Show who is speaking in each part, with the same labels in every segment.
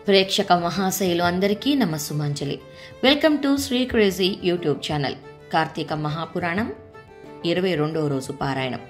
Speaker 1: ప్రేక్షక మహాశయులు అందరికీ నమస్సుమాంజలి welcome to Shri crazy YouTube channel కార్తీక మహాపురాణం ఇరవై రెండవ రోజు పారాయణం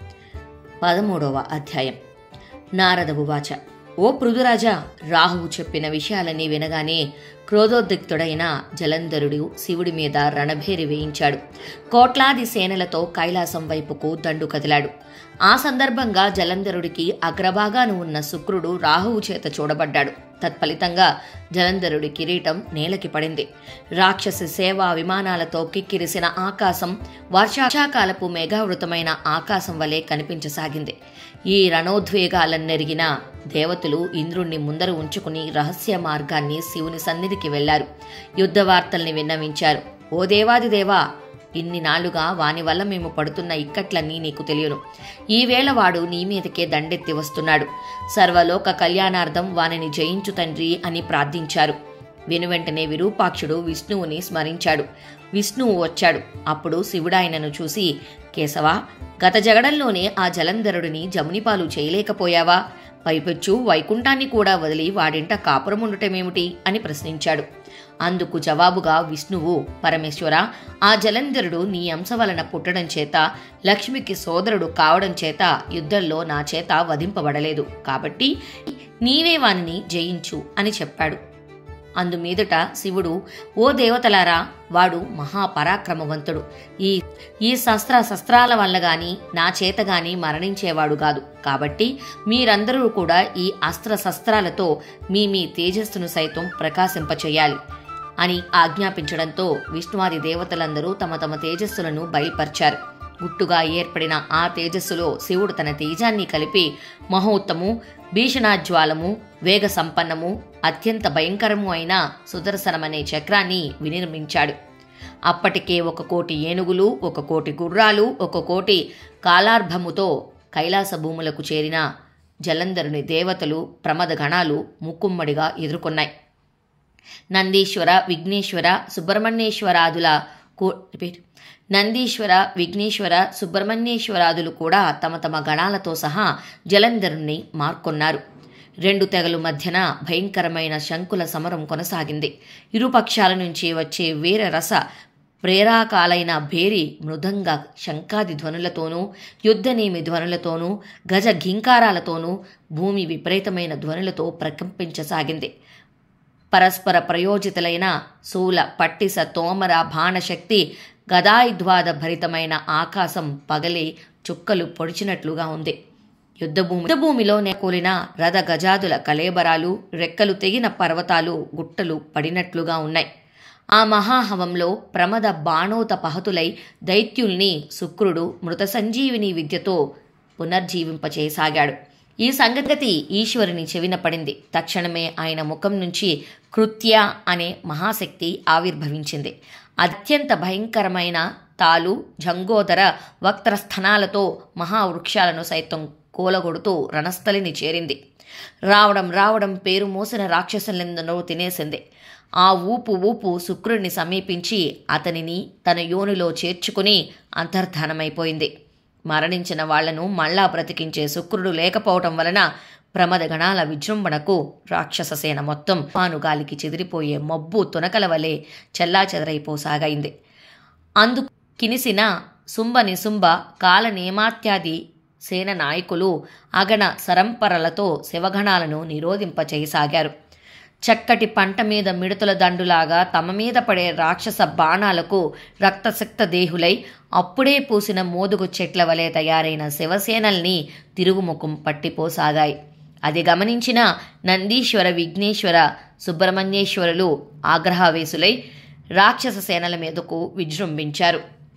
Speaker 1: పదమూడవ అధ్యాయం నారద ఉవాచ ఓ పృథురాజా రాహువు చెప్పిన విషయాలన్నీ వినగానే క్రోధోద్రిక్తుడైన జలంధరుడు శివుడి మీద రణభేరి వేయించాడు కోట్లాది సేనలతో కైలాసం వైపుకు దండు కదిలాడు ఆ సందర్భంగా జలంధరుడికి అగ్రభాగాన ఉన్న శుక్రుడు రాహువు చేత చూడబడ్డాడు తత్ఫలితంగా జలంధరుడి కిరీటం నేలకి పడింది రాక్షసి సేవా విమానాలతో కిక్కిరిసిన ఆకాశం వర్షాకాలపు మేఘావృతమైన ఆకాశం వలె కనిపించసాగింది ఈ రణోద్వేగాలన్నెరిగిన దేవతలు ఇంద్రుణ్ణి ముందర ఉంచుకుని రహస్య మార్గాన్ని శివుని సన్నిధికి వెళ్లారు యుద్ధ వార్తల్ని విన్నవించారు ఓ దేవాది దేవా ఇన్ని నాళ్లుగా వాని వల్ల మేము పడుతున్న ఇక్కట్లన్నీ నీకు తెలియను ఈవేళ వాడు నీ మీదకే దండెత్తి వస్తున్నాడు సర్వలోక కళ్యాణార్థం వానిని జయించు తండ్రి అని ప్రార్థించారు వెనువెంటనే విరూపాక్షుడు విష్ణువుని స్మరించాడు విష్ణువు వచ్చాడు అప్పుడు శివుడాయనను చూసి కేశవా గత జగడంలోనే ఆ జలంధరుడిని జమునిపాలు చేయలేకపోయావా పైపెచ్చు వైకుంఠాన్ని కూడా వదిలి వాడింట కాపురముండటమేమిటి అని ప్రశ్నించాడు అందుకు జవాబుగా విష్ణువు పరమేశ్వర ఆ జలంధరుడు నీ అంశ వలన పుట్టడం చేత లక్ష్మికి సోదరుడు కావడం చేత యుద్ధంలో నా చేత వధింపబడలేదు కాబట్టి నీవే వానిని జయించు అని చెప్పాడు అందుమీదట శివుడు ఓ దేవతలారా వాడు మహాపరాక్రమవంతుడు ఈ ఈ శస్త్ర శస్త్రాల వల్ల గాని నా చేత గాని మరణించేవాడు కాదు కాబట్టి మీరందరూ కూడా ఈ అస్త్ర శస్త్రాలతో మీ మీ తేజస్సును సైతం ప్రకాశింపచేయాలి అని ఆజ్ఞాపించడంతో విష్ణువాది దేవతలందరూ తమ తమ తేజస్సులను బయలుపరిచారు గుట్టుగా ఏర్పడిన ఆ తేజస్సులో శివుడు తన తేజాన్ని కలిపి మహోత్తము భీషణాజ్వాలము వేగ సంపన్నము అత్యంత భయంకరము అయిన సుదర్శనమనే చక్రాన్ని వినిర్మించాడు అప్పటికే ఒక కోటి ఏనుగులు ఒక కోటి గుర్రాలు ఒక కోటి కాలార్భముతో కైలాస భూములకు చేరిన జలంధరుని దేవతలు ప్రమద గణాలు ముక్కుమ్మడిగా ఎదుర్కొన్నాయి నందీశ్వర విఘ్నేశ్వర సుబ్రహ్మణ్యేశ్వరాదుల కూ రిపీట్ నందీశ్వర విఘ్నేశ్వర సుబ్రహ్మణ్యేశ్వరాదులు కూడా తమ తమ గణాలతో సహా జలంధరుణ్ణి మార్కొన్నారు రెండు తెగలు మధ్యన భయంకరమైన శంకుల సమరం కొనసాగింది ఇరుపక్షాల నుంచి వచ్చే వీర రస ప్రేరాకాలైన భేరి మృదంగ శంకాది ధ్వనులతోనూ యుద్ధనేమి ధ్వనులతోనూ గజ ఘింకారాలతోనూ భూమి విపరీతమైన ధ్వనులతో ప్రకంపించసాగింది పరస్పర ప్రయోజితులైన శూల పట్టిస తోమర బాణశక్తి గదాయుద్వాద భరితమైన ఆకాశం పగలి చుక్కలు పొడిచినట్లుగా ఉంది యుద్ధభూమి యుద్ధభూమిలో నెకూలిన రథ గజాదుల కలేబరాలు రెక్కలు తెగిన పర్వతాలు గుట్టలు పడినట్లుగా ఉన్నాయి ఆ మహాహవంలో ప్రమద బాణోత పహతులై దైత్యుల్ని శుక్రుడు మృత సంజీవిని విద్యతో పునర్జీవింపచేసాగాడు ఈ సంగతి ఈశ్వరుని చెవిన పడింది తక్షణమే ఆయన ముఖం నుంచి కృత్య అనే మహాశక్తి ఆవిర్భవించింది అత్యంత భయంకరమైన తాలు జంగోదర వక్త్రస్థనాలతో మహావృక్షాలను సైతం కూలగొడుతూ రణస్థలిని చేరింది రావడం రావడం పేరు మోసిన రాక్షసులందరూ తినేసింది ఆ ఊపు ఊపు శుక్రుడిని సమీపించి అతనిని తన యోనిలో చేర్చుకుని అంతర్ధానమైపోయింది మరణించిన వాళ్లను మళ్ళా బ్రతికించే శుక్రుడు లేకపోవటం వలన ప్రమద గణాల విజృంభణకు రాక్షససేన మొత్తం పానుగాలికి చెదిరిపోయే మబ్బు తునకల వలె చెల్లాచెదరైపోసాగైంది అందు కినిసిన శుంభ నిశుంభ కాలనేమాత్యాది సేన నాయకులు అగణ సరంపరలతో శివగణాలను నిరోధింపచేయసాగారు చక్కటి పంట మీద మిడతల దండులాగా తమ మీద పడే రాక్షస బాణాలకు రక్తశక్త దేహులై అప్పుడే పూసిన మోదుగు చెట్ల వలె తయారైన శివసేనల్ని తిరుగుముఖం పట్టిపోసాగాయి అది గమనించిన నందీశ్వర విఘ్నేశ్వర సుబ్రహ్మణ్యేశ్వరులు ఆగ్రహావేశులై రాక్షస సేనల మీదకు విజృంభించారు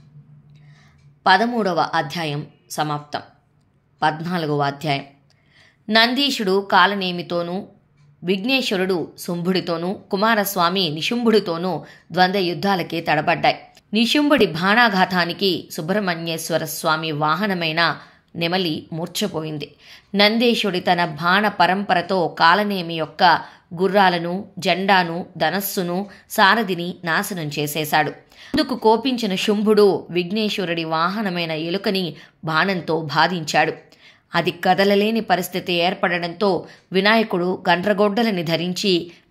Speaker 1: పదమూడవ అధ్యాయం సమాప్తం పద్నాలుగవ అధ్యాయం నందీశుడు కాలనేమితోనూ విఘ్నేశ్వరుడు శుంభుడితోనూ కుమారస్వామి నిశుంభుడితోనూ ద్వంద్వ యుద్ధాలకే తడబడ్డాయి నిశుంభుడి బాణాఘాతానికి సుబ్రహ్మణ్యేశ్వర స్వామి వాహనమైన నెమలి మూర్ఛపోయింది నందేశుడి తన బాణ పరంపరతో కాలనేమి యొక్క గుర్రాలను జెండాను ధనస్సును సారథిని నాశనం చేసేశాడు అందుకు కోపించిన శుంభుడు విఘ్నేశ్వరుడి వాహనమైన ఎలుకని బాణంతో బాధించాడు అది కదలలేని పరిస్థితి ఏర్పడడంతో వినాయకుడు గండ్రగొడ్డలని ధరించి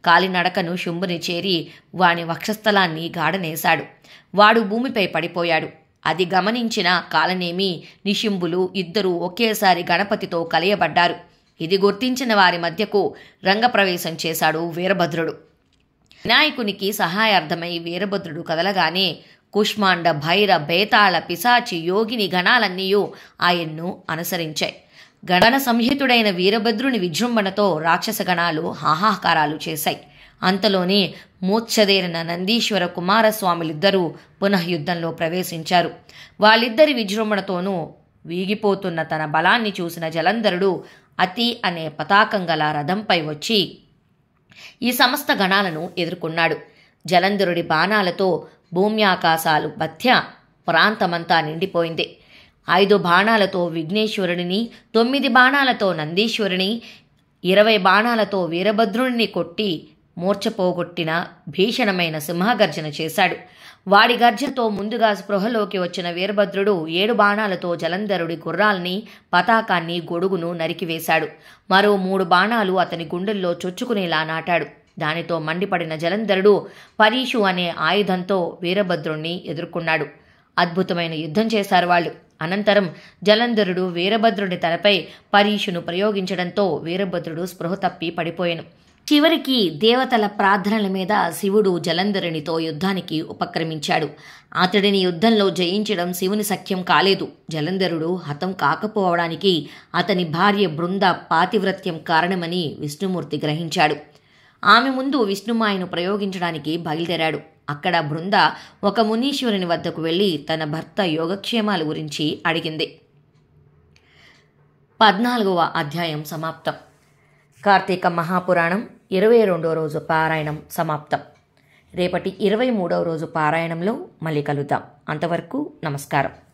Speaker 1: కాలినడకను శుంభుని చేరి వాని వక్షస్థలాన్ని గాడనేశాడు వాడు భూమిపై పడిపోయాడు అది గమనించిన కాలనేమి నిశింబులు ఇద్దరూ ఒకేసారి గణపతితో కలయబడ్డారు ఇది గుర్తించిన వారి మధ్యకు రంగప్రవేశం చేశాడు వీరభద్రుడు వినాయకునికి సహాయార్థమై వీరభద్రుడు కదలగానే కుష్మాండ భైర బేతాళ పిశాచి యోగిని గణాలన్నీయూ ఆయన్ను అనుసరించాయి గణన సంహితుడైన వీరభద్రుని విజృంభణతో రాక్షస గణాలు హాహాకారాలు చేశాయి అంతలోనే మూర్ఛదేరిన నందీశ్వర కుమారస్వాములిద్దరూ పునః యుద్ధంలో ప్రవేశించారు వాళ్ళిద్దరి విజృంభణతోనూ వీగిపోతున్న తన బలాన్ని చూసిన జలంధరుడు అతి అనే పతాకం గల రథంపై వచ్చి ఈ సమస్త గణాలను ఎదుర్కొన్నాడు జలంధరుడి బాణాలతో భూమ్యాకాశాలు మధ్య ప్రాంతమంతా నిండిపోయింది ఐదు బాణాలతో విఘ్నేశ్వరుడిని తొమ్మిది బాణాలతో నందీశ్వరుని ఇరవై బాణాలతో వీరభద్రుడిని కొట్టి మూర్చపోగొట్టిన భీషణమైన సింహగర్జన చేశాడు వాడి గర్జనతో ముందుగా స్పృహలోకి వచ్చిన వీరభద్రుడు ఏడు బాణాలతో జలంధరుడి గుర్రాల్ని పతాకాన్ని గొడుగును నరికివేశాడు మరో మూడు బాణాలు అతని గుండెల్లో చొచ్చుకునేలా నాటాడు దానితో మండిపడిన జలంధరుడు పరీషు అనే ఆయుధంతో వీరభద్రుణ్ణి ఎదుర్కొన్నాడు అద్భుతమైన యుద్ధం చేశారు వాళ్ళు అనంతరం జలంధరుడు వీరభద్రుడి తలపై పరీషును ప్రయోగించడంతో వీరభద్రుడు స్పృహ తప్పి పడిపోయాను చివరికి దేవతల ప్రార్థనల మీద శివుడు జలంధరునితో యుద్ధానికి ఉపక్రమించాడు అతడిని యుద్ధంలో జయించడం శివుని సఖ్యం కాలేదు జలంధరుడు హతం కాకపోవడానికి అతని భార్య బృంద పాతివ్రత్యం కారణమని విష్ణుమూర్తి గ్రహించాడు ఆమె ముందు విష్ణుమాయను ప్రయోగించడానికి బయలుదేరాడు అక్కడ బృంద ఒక మునీశ్వరుని వద్దకు వెళ్ళి తన భర్త యోగక్షేమాల గురించి అడిగింది పద్నాలుగవ అధ్యాయం సమాప్తం కార్తీక మహాపురాణం ఇరవై రెండో రోజు పారాయణం సమాప్తం రేపటి ఇరవై మూడవ రోజు పారాయణంలో మళ్ళీ కలుద్దాం అంతవరకు నమస్కారం